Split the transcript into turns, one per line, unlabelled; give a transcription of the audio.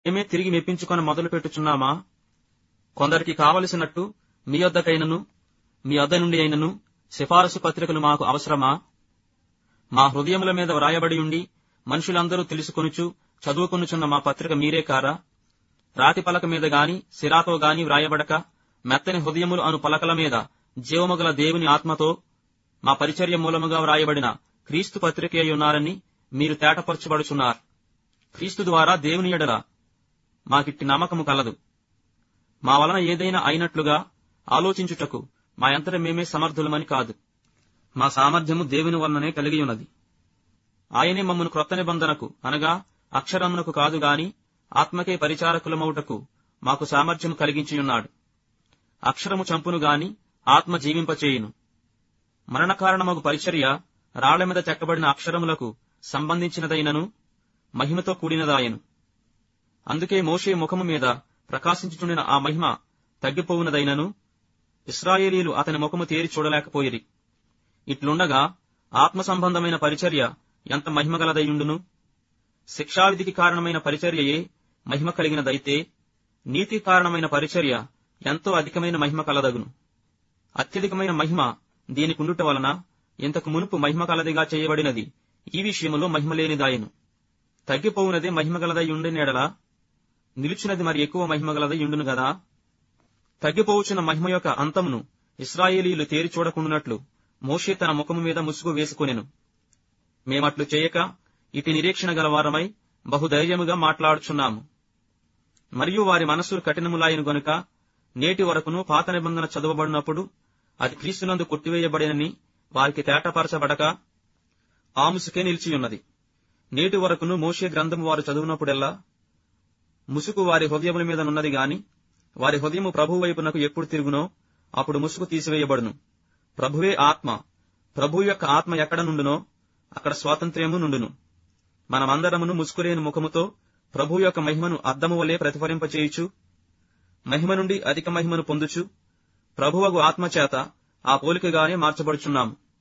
మేమే తిరిగి మెప్పించుకొని మొదలు పెట్టుచున్నామా కొందరికి కావలసినట్టు మీ వద్దకైనను మీ వద్ద నుండి అయినను సిఫారసు పత్రికలు మాకు అవసరమా మా హృదయముల మీద వ్రాయబడి ఉండి మనుషులందరూ తెలుసుకొనుచు చదువుకొనుచున్న మా పత్రిక మీరే కారా రాతి పలక మీద గాని సిరాతో గాని వ్రాయబడక మెత్తని హృదయములు అను పలకల మీద జీవముగల దేవుని ఆత్మతో మా పరిచర్య మూలముగా వ్రాయబడిన క్రీస్తు పత్రిక అయి ఉన్నారని మీరు తేటపరచబడుచున్నారు క్రీస్తు ద్వారా దేవుని ఎడల మాకిట్టి నమ్మకము కలదు మా వలన ఏదైనా అయినట్లుగా ఆలోచించుటకు మా అంతట మేమే సమర్థులమని కాదు మా సామర్థ్యము దేవుని వలననే కలిగి ఉన్నది ఆయనే మమ్మను క్రొత్త నిబంధనకు అనగా అక్షరమునకు కాదు గాని ఆత్మకే పరిచారకులమౌటకు మాకు సామర్థ్యము కలిగించియున్నాడు అక్షరము చంపును గాని ఆత్మ జీవింపచేయును మరణ కారణమగు పరిచర్య రాళ్ల మీద చెక్కబడిన అక్షరములకు సంబంధించినదైనను మహిమతో కూడినదాయను అందుకే మోషే ముఖము మీద ప్రకాశించుచుండిన ఆ మహిమ తగ్గిపోవునదైనను ఇస్రాయేలీలు అతని ముఖము తేరి చూడలేకపోయిరి ఇట్లుండగా ఆత్మ సంబంధమైన పరిచర్య ఎంత మహిమగలదయుండును శిక్షావిధికి కారణమైన పరిచర్యయే మహిమ కలిగినదైతే నీతి కారణమైన పరిచర్య ఎంతో అధికమైన మహిమ కలదగును అత్యధికమైన మహిమ దీనికుండుట వలన ఇంతకు మునుపు మహిమ కలదిగా చేయబడినది ఈ విషయములో మహిమ లేనిదాయను తగ్గిపోవునదే మహిమగలదై ఉండేనేడలా నిలుచున్నది మరి ఎక్కువ మహిమగలదై ఉండును గదా తగ్గిపోవచ్చున్న మహిమ యొక్క అంతమును ఇస్రాయేలీలు తేరి చూడకుండునట్లు మోషే తన ముఖము మీద ముసుగు వేసుకొనెను మేమట్లు చేయక ఇటు నిరీక్షణ గలవారమై బహుధైర్యముగా మాట్లాడుచున్నాము మరియు వారి మనస్సులు కఠినములాయను గనుక నేటి వరకును పాత నిబంధన చదవబడినప్పుడు అది క్రీస్తునందు కొట్టివేయబడినని వారికి తేటపరచబడక ఆ ముసుకే నిలిచియున్నది నేటి వరకును మోషే గ్రంథము వారు చదువునప్పుడెల్లా ముసుగు వారి హృదయముల మీద నున్నది గాని వారి హృదయము ప్రభు వైపునకు ఎప్పుడు తిరుగునో అప్పుడు ముసుగు తీసివేయబడును ప్రభువే ఆత్మ ప్రభు యొక్క ఆత్మ ఎక్కడ నుండునో అక్కడ స్వాతంత్ర్యము నుండును మనమందరమును ముసుకులేని ముఖముతో ప్రభు యొక్క మహిమను అద్దము వలె ప్రతిఫలింపచేయుచు మహిమ నుండి అధిక మహిమను పొందుచు ప్రభువగు ఆత్మచేత ఆ పోలికగానే మార్చబడుచున్నాము